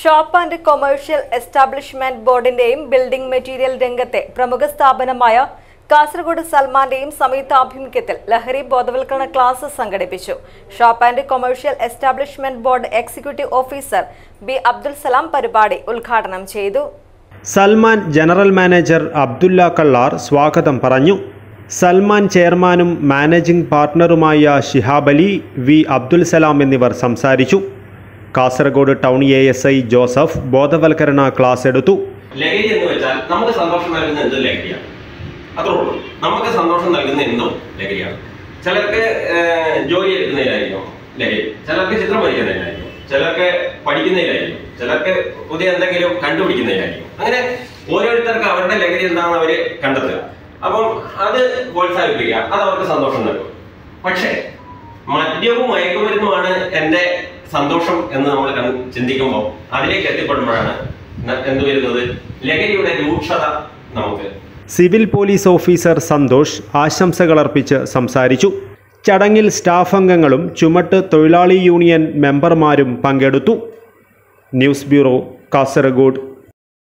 shop and commercial establishment ബോർഡിന്റെയും building material രംഗത്തെ പ്രമുഖ സ്ഥാപനമായ കാസർഗോഡ് സൽമാന്റെയും സംയുക്താഭിമുഖ്യത്തിൽ ലഹരി ബോധവൽക്കരണ ക്ലാസ് സംഘടിപ്പിച്ചു shop and commercial establishment board executive officer B Abdul Salam പരിപാടി ഉദ്ഘാടനം ചെയ്തു സൽമാൻ ജനറൽ മാനേജർ അബ്ദുല്ല കള്ളാർ സ്വാഗതം പറഞ്ഞു സൽമാൻ ചെയർമാനും മാനേജിംഗ് പാർട്ണറുമായ ഷിഹാബ് അലി വി അബ്ദുൽ സലാം എന്നിവർ സംസാരിച്ചു Kasaragod town A S I Joseph ബോധവൽക്കരണ ക്ലാസ് എടുത്തു ലഹരി എന്ന് വെച്ചാൽ നമുക്ക് സന്തോഷം നൽകുന്ന എന്തും ലഹരിയാണ് അത്രേ ഉള്ളൂ നമുക്ക് സന്തോഷം നൽകുന്ന എന്തും ലഹരിയാണ് ചിലർക്ക് ഏഹ്, ജോലി എടുക്കുന്നതിലായിരിക്കും ലഹരി ചിലർക്ക് ചിത്രം വരയ്ക്കുന്നതിലായിരിക്കും ചിലർക്ക് പഠിക്കുന്നതിലായിരിക്കും ചിലർക്ക് പുതിയ എന്തെങ്കിലും കണ്ടുപിടിക്കുന്നതിലായിരിക്കും അങ്ങനെ ഓരോരുത്തർക്ക് അവരുടെ ലഹരി എന്താണെന്ന് അവര് കണ്ടെത്തുക അപ്പം അത് പ്രോത്സാഹിപ്പിക്കുക അത് അവർക്ക് സന്തോഷം നൽകും പക്ഷേ മദ്യവും മയക്കുമരുന്നുമാണ് എൻ്റെ സന്തോഷം എന്ന് നമ്മൾ കൺ- ചിന്തിക്കുമ്പോൾ അതിലേക്ക് എത്തിപ്പെടുമ്പോഴാണ് ന- എന്ത് വരുന്നത് ലഹരിയുടെ രൂക്ഷത നമുക്ക് സിവിൽ പോലീസ് ഓഫീസർ സന്തോഷ് ആശംസകളർപ്പിച്ച് സംസാരിച്ചു ചടങ്ങിൽ സ്റ്റാഫ് അംഗങ്ങളും ചുമട്ട് തൊഴിലാളി യൂണിയൻ മെമ്പർമാരും പങ്കെടുത്തു ന്യൂസ് ബ്യൂറോ കാസർഗോഡ്